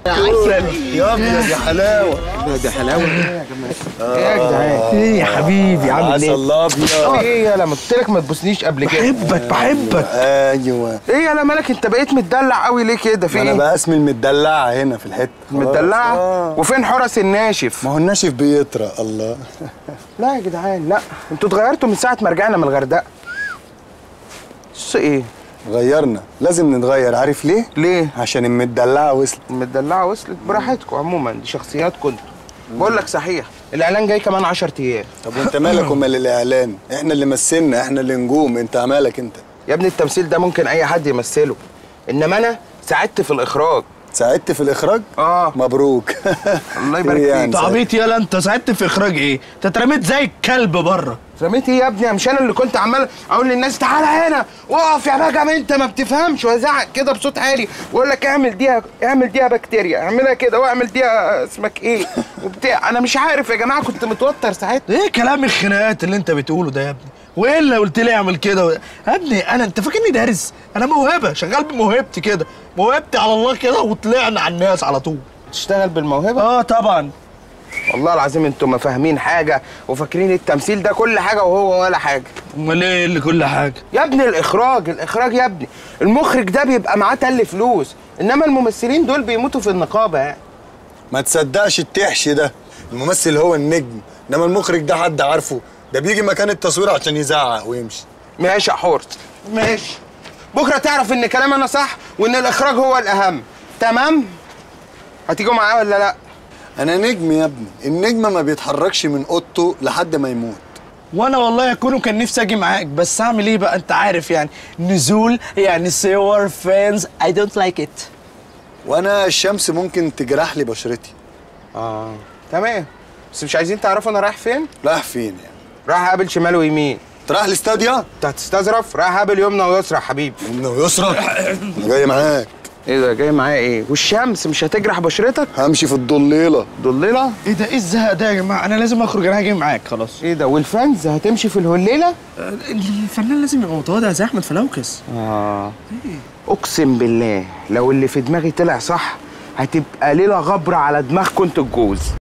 يا ابني دي حلاوه دي حلاوه ايه يا جدعان ايه يا حبيبي عامل عسل ايه؟ الله ابيض ايه يا لما قلت لك ما تبوسنيش قبل كده بحبك بحبك ايوه ايه يا مالك انت بقيت متدلع قوي ليه كده في ما انا ايه بقى اسمي المدلعه هنا في الحته خلاص. متدلعه آه. وفين حرس الناشف ما هو الناشف بيطرى الله لا يا جدعان لا انتوا اتغيرتوا من ساعه ما رجعنا من الغردقه بص ايه غيرنا لازم نتغير عارف ليه ليه عشان المدلعه وصلت المدلعه وصلت براحتكم عموما دي شخصيات كنتوا بقول لك صحيح الاعلان جاي كمان 10 ايام طب وانت مالك ومال الاعلان احنا اللي مثلنا احنا اللي نجوم انت مالك انت يا ابني التمثيل ده ممكن اي حد يمثله انما انا ساعدت في الاخراج ساعدت في الاخراج اه مبروك الله يبارك إيه فيك. يعني انت ساعدت؟ عبيط يالا انت ساعدت في اخراج ايه؟ انت اترميت زي الكلب بره رميت ايه يا ابني مش انا اللي كنت عمال اقول للناس تعالى هنا اقف يا بجم انت ما بتفهمش وازعق كده بصوت عالي واقول لك اعمل دي اعمل دي بكتيريا اعملها كده واعمل دي اسمك ايه وبتاع انا مش عارف يا جماعه كنت متوتر ساعتها ايه كلام الخناقات اللي انت بتقوله ده يا ابني؟ وايه اللي قلت لي اعمل كده و... يا ابني انا انت فاكرني دارس؟ انا موهبه شغال بموهبتي كده موهبتي على الله كده وطلعنا على الناس على طول تشتغل بالموهبه اه طبعا والله العظيم انتوا ما فاهمين حاجه وفاكرين التمثيل ده كل حاجه وهو ولا حاجه امال ايه اللي كل حاجه؟ يا ابني الاخراج الاخراج يا ابني المخرج ده بيبقى معاه تل فلوس انما الممثلين دول بيموتوا في النقابه يعني ما تصدقش التحش ده الممثل هو النجم انما المخرج ده حد عارفه ده بيجي مكان التصوير عشان يزعق ويمشي ماشي يا حورس ماشي بكره تعرف ان كلامي انا صح وان الاخراج هو الاهم تمام هتيجوا معايا ولا لا انا نجم يا ابني النجم ما بيتحركش من اوضته لحد ما يموت وانا والله يا كونو كان نفسي اجي معاك بس اعمل ايه بقى انت عارف يعني نزول يعني صور فانز I don't like it وانا الشمس ممكن تجرح لي بشرتي اه تمام بس مش عايزين تعرفوا انا رايح فين رايح فين يعني رايح اقابل شمال ويمين انت رايح الاستاديا انت هتستظرف رايح اقابل يمنى ويسرى يا حبيبي يمنى ويسرى انا جاي معاك ايه ده جاي معايا ايه والشمس مش هتجرح بشرتك همشي في الضليله ضليله ايه ده ايه الزهق ده يا جماعه انا لازم اخرج انا هاجي معاك خلاص ايه ده والفانز هتمشي في الهليله الفنان لازم يبقى متواضع زي احمد فلوكس اه اقسم بالله لو اللي في دماغي طلع صح هتبقى ليله غبره على دماغكم انتوا الجوز